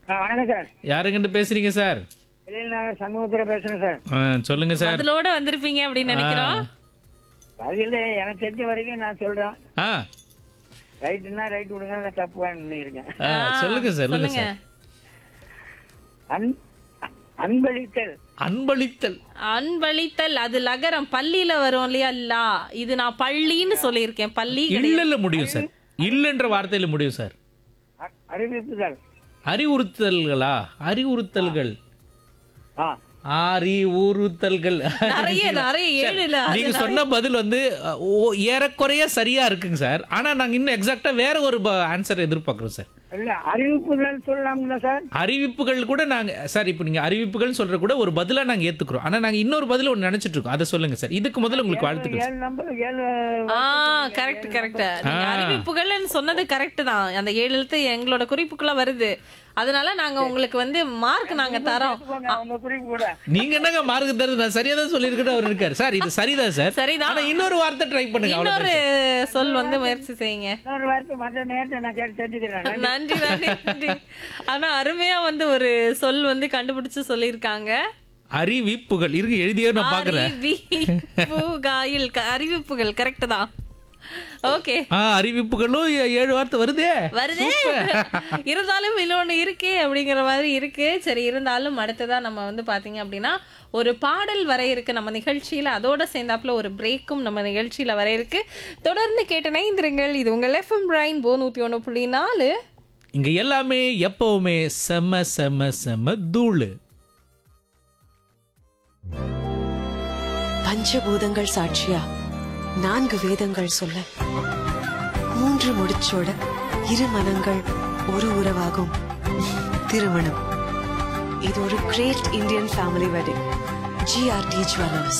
ஆ, வணக்கம் சார் யாருங்கிட்ட பேசுறீங்க சார் வெளியில் சண்முகத்தில் பேசுறேன் சார் ஆ, சொல்லுங்க சார் அதோட வந்திருப்பீங்க அப்படின்னு நினைக்கிறோம் பதில் எனக்கு தெரிஞ்ச வரைக்கும் நான் சொல்றேன் ஆ ரைட்டுன்னா ரைட் விடுங்க நான் தப்பு இருக்கேன் ஆ, சொல்லுங்க சார் சொல்லுங்க சொல்லுங்க சார் அன் அன்பளித்தல் அன்பளித்தல் அன்பளித்தல் அது லகரம் பள்ளியில வரும் இல்லையா லா இது நான் பள்ளின்னு சொல்லியிருக்கேன் பள்ளி கிடையாது. இல்லல்ல முடியும் சார் இல்லன்ற வார்த்தையில முடியும் சார் அ- அறிவிப்புகள் அறிவுறுத்தல்களா அறிவுறுத்தல்கள் ஆ அறிவுறுத்தல்கள் நிறைய நிறைய ஏழுல அது நீங்க சொன்ன பதில் வந்து அ, ஓ- ஏறக்குறைய சரியா இருக்குங்க சார் ஆனா நாங்க இன்னும் எக்ஸாக்டா வேற ஒரு ஆன்சர் எதிர்பார்க்கிறோம் சார் இல்ல அறிவிப்புகள் சொல்லலாம்ல சார் அறிவிப்புகள் கூட நாங்க சார் இப்போ நீங்க அறிவிப்புகள் சொல்ற கூட ஒரு பதிலா நாங்க ஏத்துக்கிறோம் ஆனா நாங்க இன்னொரு பதில் ஒன்று நினைச்சிட்டு இருக்கோம் அதை சொல்லுங்க சார் இதுக்கு முதல்ல உங்களுக்கு வாழ்த்துக்கள் சார். ஏழு நம்பர் ஏழு ஆ கரெக்ட் கரெக்ட் நீங்க அறிவிப்புகள்னு சொன்னது கரெக்ட் தான் அந்த ஏழு எழுத்து எங்களோட குறிப்புக்குள்ள வருது அதனால நாங்க உங்களுக்கு வந்து மார்க் நாங்க தரோம் போங்க, அவங்க குறிப்பு கூட நீங்க என்னங்க மார்க் தருது நான் சரியா தான் சொல்லியிருக்கேன் அவர் இருக்காரு சார் இது சரிதான் சார் சரிதான். ஆனா இன்னொரு வார்த்தை ட்ரை பண்ணுங்க இன்னொரு அவ்வளவுதான் சொல் வந்து முயற்சி செய்யுங்க இன்னொரு வார்த்தை மற்ற நேரத்தை நான் கேட்டு தெரிஞ்சுக்கிறேன் நன்றி நன்றி நன்றி ஆனா அருமையா வந்து ஒரு சொல் வந்து கண்டுபிடிச்சு சொல்லியிருக்காங்க அறிவிப்புகள் இருக்கு எழுதியே நான் பாக்குறேன் அறிவிப்புகாயில் க- அறிவிப்புகள் கரெக்ட் தான் ஓகே ஆ அறிவிப்புகளும் ஏ- ஏழு வார்த்தை வருதே வருதே இருந்தாலும் இன்னொன்னு இருக்கே அப்படிங்கிற மாதிரி இருக்கு சரி இருந்தாலும் அடுத்ததா நம்ம வந்து பாத்தீங்க அப்படின்னா ஒரு பாடல் வர இருக்கு நம்ம நிகழ்ச்சியில அதோட சேர்ந்தாப்புல ஒரு பிரேக்கும் நம்ம நிகழ்ச்சியில வர இருக்கு தொடர்ந்து கேட்டு நைந்திருங்கள் இது உங்கள் எஃப்எம் பிரைன் போ நூத்தி ஒண்ணு புள்ளி நாலு இங்க எல்லாமே எப்பவுமே செம செம செம தூளு பஞ்சபூதங்கள் சாட்சியா நான்கு வேதங்கள் சொல்ல மூன்று முடிச்சோட இரு மனங்கள் ஒரு உறவாகும் திருமணம் இது ஒரு great Indian family wedding GRT jewellers